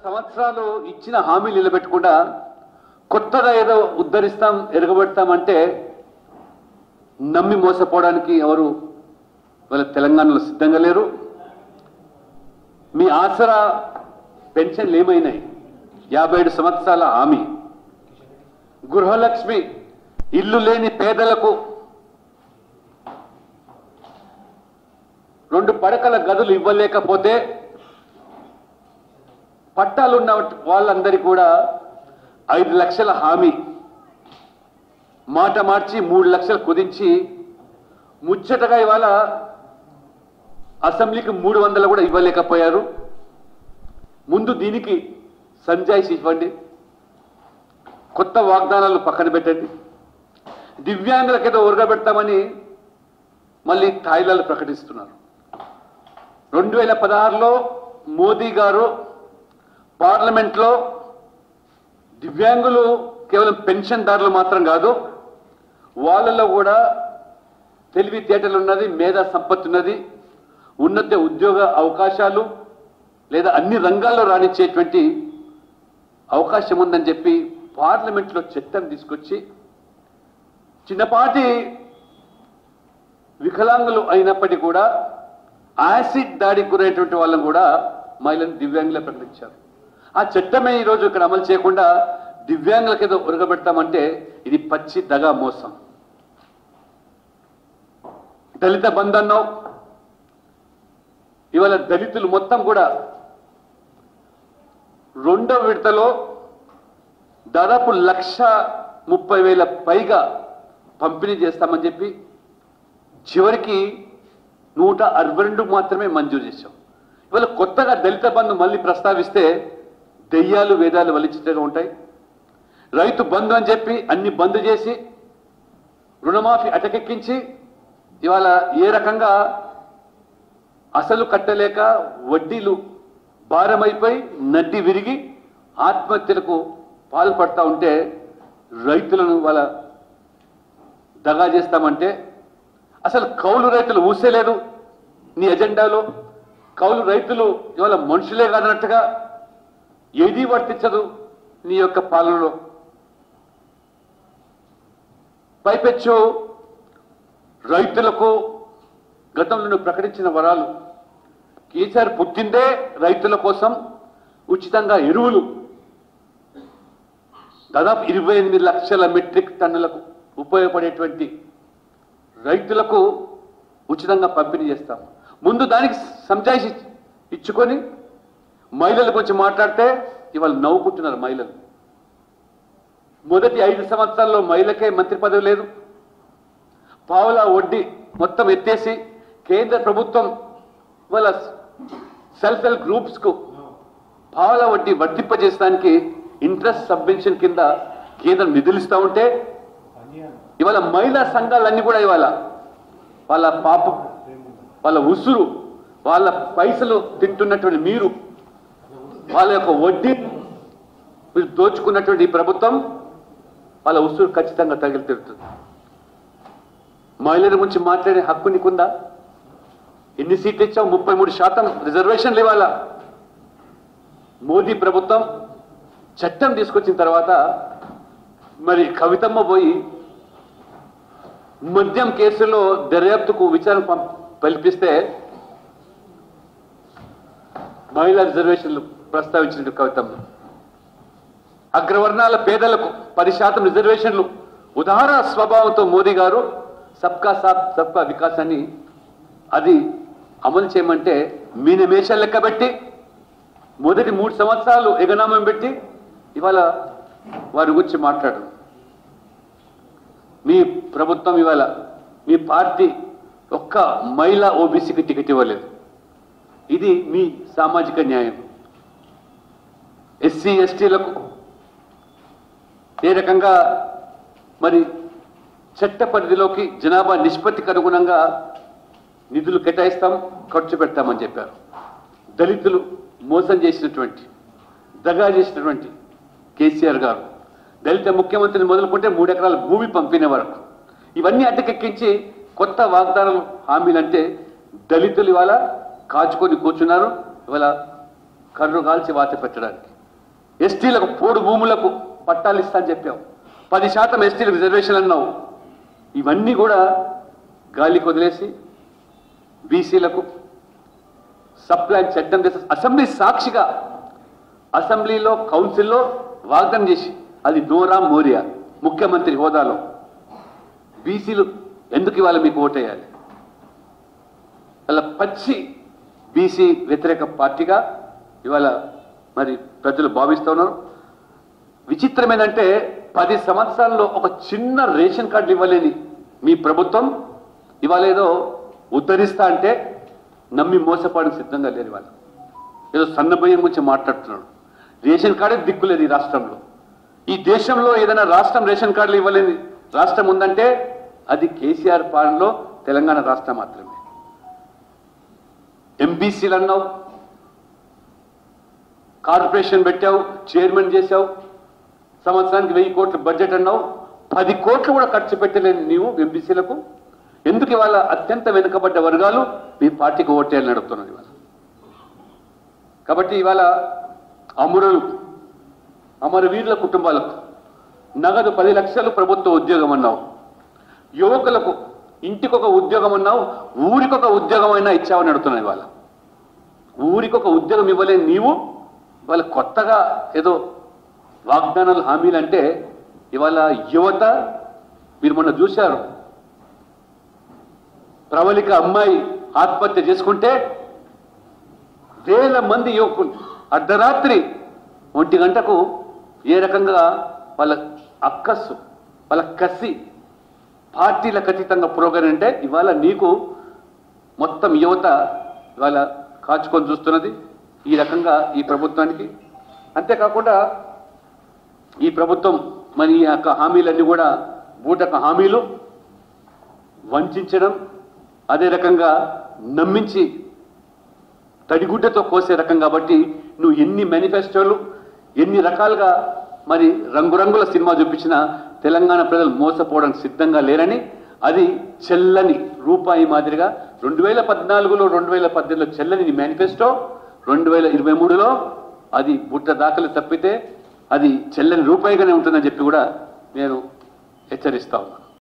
సంవత్సరాలు ఇచ్చిన హామీలు నిలబెట్టకుండా కొత్తగా ఏదో ఉద్ధరిస్తాం ఎరగబెడతామంటే నమ్మి మోసపోవడానికి ఎవరు వాళ్ళ తెలంగాణలో సిద్ధంగా లేరు మీ ఆసరా పెన్షన్లు ఏమైనాయి యాభై ఏడు సంవత్సరాల హామీ గృహలక్ష్మి ఇల్లు లేని పేదలకు రెండు పడకల గదులు ఇవ్వలేకపోతే పట్టాలున్న వాళ్ళందరికీ కూడా ఐదు లక్షల హామీ మాట మార్చి మూడు లక్షలు కుదించి ముచ్చటగా ఇవాళ అసెంబ్లీకి మూడు వందలు కూడా ఇవ్వలేకపోయారు ముందు దీనికి సంజాయిషి ఇవ్వండి కొత్త వాగ్దానాలు పక్కన పెట్టండి దివ్యాంగులకు ఏదో ఉరగబెడతామని మళ్ళీ తాయిలాలు ప్రకటిస్తున్నారు రెండు వేల పదహారులో మోదీ గారు పార్లమెంట్లో దివ్యాంగులు కేవలం పెన్షన్దారులు మాత్రం కాదు వాళ్ళలో కూడా తెలివితేటలు ఉన్నది మేధా సంపత్తి ఉన్నది ఉన్నత ఉద్యోగ అవకాశాలు లేదా అన్ని రంగాల్లో రాణించేటువంటి అవకాశం ఉందని చెప్పి పార్లమెంట్లో చట్టం తీసుకొచ్చి చిన్నపాటి వికలాంగులు అయినప్పటికీ కూడా యాసిడ్ దాడికి గురైనటువంటి వాళ్ళని కూడా మహిళను దివ్యాంగులే ప్రకటించారు ఆ చట్టమే ఈరోజు ఇక్కడ అమలు చేయకుండా దివ్యాంగులకు ఏదో ఉరగబెడతామంటే ఇది పచ్చి దగా మోసం దళిత బంధన్నో ఇవాళ దళితులు మొత్తం కూడా రెండవ విడతలో దాదాపు లక్ష ముప్పై వేల పైగా పంపిణీ చేస్తామని చెప్పి చివరికి నూట అరవై రెండు మాత్రమే మంజూరు చేశాం ఇవాళ కొత్తగా దళిత బంధు మళ్ళీ ప్రస్తావిస్తే దెయ్యాలు వేదాలు వలిచిట్టుగా ఉంటాయి రైతు బంధు అని చెప్పి అన్ని బంద్ చేసి రుణమాఫీ అటకెక్కించి ఇవాళ ఏ రకంగా అసలు కట్టలేక వడ్డీలు భారమైపోయి నడ్డి విరిగి ఆత్మహత్యలకు పాల్పడతా ఉంటే రైతులను వాళ్ళ దగా చేస్తామంటే అసలు కౌలు రైతులు ఊసేలేదు నీ ఎజెండాలో కౌలు రైతులు ఇవాళ మనుషులే కాదన్నట్టుగా ఏదీ వర్తించదు నీ యొక్క పాలనలో పైపెచ్చు రైతులకు గతంలో నువ్వు ప్రకటించిన వరాలు కేసీఆర్ పుట్టిందే రైతుల కోసం ఉచితంగా ఎరువులు దాదాపు ఇరవై ఎనిమిది లక్షల మెట్రిక్ టన్నులకు ఉపయోగపడేటువంటి రైతులకు ఉచితంగా పంపిణీ చేస్తాం ముందు దానికి సంజాయిషి ఇచ్చుకొని మహిళల గురించి మాట్లాడితే ఇవాళ నవ్వుకుంటున్నారు మహిళలు మొదటి ఐదు సంవత్సరాల్లో మహిళకే మంత్రి పదవి లేదు పావుల వడ్డీ మొత్తం ఎత్తేసి కేంద్ర ప్రభుత్వం వాళ్ళ సెల్ఫ్ హెల్ప్ గ్రూప్స్కు పావుల వడ్డీ వర్తింపజేసడానికి ఇంట్రెస్ట్ సబ్వెన్షన్ కింద కేంద్రం నిధులు ఇస్తూ ఉంటే ఇవాళ మహిళా సంఘాలన్నీ కూడా ఇవాళ వాళ్ళ పాప వాళ్ళ ఉసురు వాళ్ళ పైసలు తింటున్నటువంటి మీరు వాళ్ళ యొక్క వడ్డీ మీరు దోచుకున్నటువంటి ఈ ప్రభుత్వం వాళ్ళ ఉసురు ఖచ్చితంగా తగిలి తిరుగుతుంది మహిళల గురించి మాట్లాడే హక్కు నీకుందా ఎన్ని సీట్లు ఇచ్చావు ముప్పై మూడు శాతం రిజర్వేషన్లు ఇవ్వాలా మోదీ ప్రభుత్వం చట్టం తీసుకొచ్చిన తర్వాత మరి కవితమ్మ పోయి మద్యం కేసులో దర్యాప్తుకు విచారణ పం- కల్పిస్తే మహిళా రిజర్వేషన్లు ప్రస్తావించిన కవితమ్మ అగ్రవర్ణాల పేదలకు పది శాతం రిజర్వేషన్లు ఉదార స్వభావంతో మోదీ గారు సబ్కా సాత్ సబ్కా వికాస్ అని అది అమలు చేయమంటే మీనమేషాలు లెక్క పెట్టి మొదటి మూడు సంవత్సరాలు ఎగనామం పెట్టి ఇవాళ వారి గురించి మాట్లాడు మీ ప్రభుత్వం ఇవాళ మీ పార్టీ ఒక్క మహిళా ఓబీసీకి టికెట్ ఇవ్వలేదు ఇది మీ సామాజిక న్యాయం ఎస్సీ ఎస్టీలకు ఏ రకంగా మరి చట్ట పరిధిలోకి జనాభా నిష్పత్తికి అనుగుణంగా నిధులు కేటాయిస్తాం ఖర్చు పెడతామని చెప్పారు దళితులు మోసం చేసినటువంటి దగా చేసినటువంటి కేసీఆర్ గారు దళిత ముఖ్యమంత్రిని మొదలుకుంటే మూడు ఎకరాల భూమి పంపిన వరకు ఇవన్నీ అడ్డకెక్కించి కొత్త వాగ్దానాలు హామీలంటే దళితులు ఇవాళ కాచుకొని కూర్చున్నారు ఇవాళ కర్రు కాల్చి వాత పెట్టడానికి ఎస్టీలకు పోడు భూములకు పట్టాలు ఇస్తా అని చెప్పావు పది శాతం ఎస్టీలకు రిజర్వేషన్ అన్నావు ఇవన్నీ కూడా గాలికి వదిలేసి బీసీలకు సప్లాన్ చట్టం చేసి అసెంబ్లీ సాక్షిగా అసెంబ్లీలో కౌన్సిల్లో వాగ్దానం చేసి అది నోరా మోరియా ముఖ్యమంత్రి హోదాలో బీసీలు ఎందుకు ఇవాళ మీకు ఓటేయాలి అలా పచ్చి బీసీ వ్యతిరేక పార్టీగా ఇవాళ మరి ప్రజలు భావిస్తున్నారు విచిత్రం ఏంటంటే పది సంవత్సరాల్లో ఒక చిన్న రేషన్ కార్డు ఇవ్వలేని మీ ప్రభుత్వం ఇవాళ ఏదో ఉద్ధరిస్తా అంటే నమ్మి మోసపోవడానికి సిద్ధంగా లేరు ఇవాళ ఏదో సన్నబియ్యం గురించి మాట్లాడుతున్నాడు రేషన్ కార్డే దిక్కులేదు ఈ రాష్ట్రంలో ఈ దేశంలో ఏదైనా రాష్ట్రం రేషన్ కార్డులు ఇవ్వలేని రాష్ట్రం ఉందంటే అది కేసీఆర్ పాలనలో తెలంగాణ రాష్ట్రం మాత్రమే ఎంబీసీలు అన్నావు కార్పొరేషన్ పెట్టావు చైర్మన్ చేశావు సంవత్సరానికి వెయ్యి కోట్ల బడ్జెట్ అన్నావు పది కోట్లు కూడా ఖర్చు పెట్టలేని నీవు ఎంబీసీలకు ఎందుకు ఇవాళ అత్యంత వెనుకబడ్డ వర్గాలు మీ పార్టీకి ఓటేయాలని అడుగుతున్నారు ఇవాళ కాబట్టి ఇవాళ అమరులు అమరవీరుల కుటుంబాలకు నగదు పది లక్షలు ప్రభుత్వ ఉద్యోగం అన్నావు యువకులకు ఇంటికొక ఉద్యోగం అన్నావు ఊరికొక ఉద్యోగం అయినా ఇచ్చావని అడుగుతున్నావు ఇవాళ ఊరికొక ఉద్యోగం ఇవ్వలేని నీవు ఇవాళ కొత్తగా ఏదో వాగ్దానాలు హామీలు అంటే ఇవాళ యువత మీరు మొన్న చూశారు ప్రవళిక అమ్మాయి ఆత్మహత్య చేసుకుంటే వేల మంది యువకులు అర్ధరాత్రి ఒంటి గంటకు ఏ రకంగా వాళ్ళ అక్కస్సు వాళ్ళ కసి పార్టీలకు అతీతంగా పురోగతి అంటే ఇవాళ నీకు మొత్తం యువత ఇవాళ కాచుకొని చూస్తున్నది ఈ రకంగా ఈ ప్రభుత్వానికి అంతేకాకుండా ఈ ప్రభుత్వం మరి ఈ యొక్క హామీలన్నీ కూడా బూటక హామీలు వంచడం అదే రకంగా నమ్మించి తడిగుడ్డతో కోసే రకం కాబట్టి నువ్వు ఎన్ని మేనిఫెస్టోలు ఎన్ని రకాలుగా మరి రంగురంగుల సినిమా చూపించినా తెలంగాణ ప్రజలు మోసపోవడానికి సిద్ధంగా లేరని అది చెల్లని రూపాయి మాదిరిగా రెండు వేల పద్నాలుగులో రెండు వేల పద్దెనిమిదిలో చెల్లని నీ మేనిఫెస్టో రెండు వేల ఇరవై మూడులో అది బుట్ట దాఖలు తప్పితే అది చెల్లని రూపాయిగానే ఉంటుందని చెప్పి కూడా నేను హెచ్చరిస్తా ఉన్నాను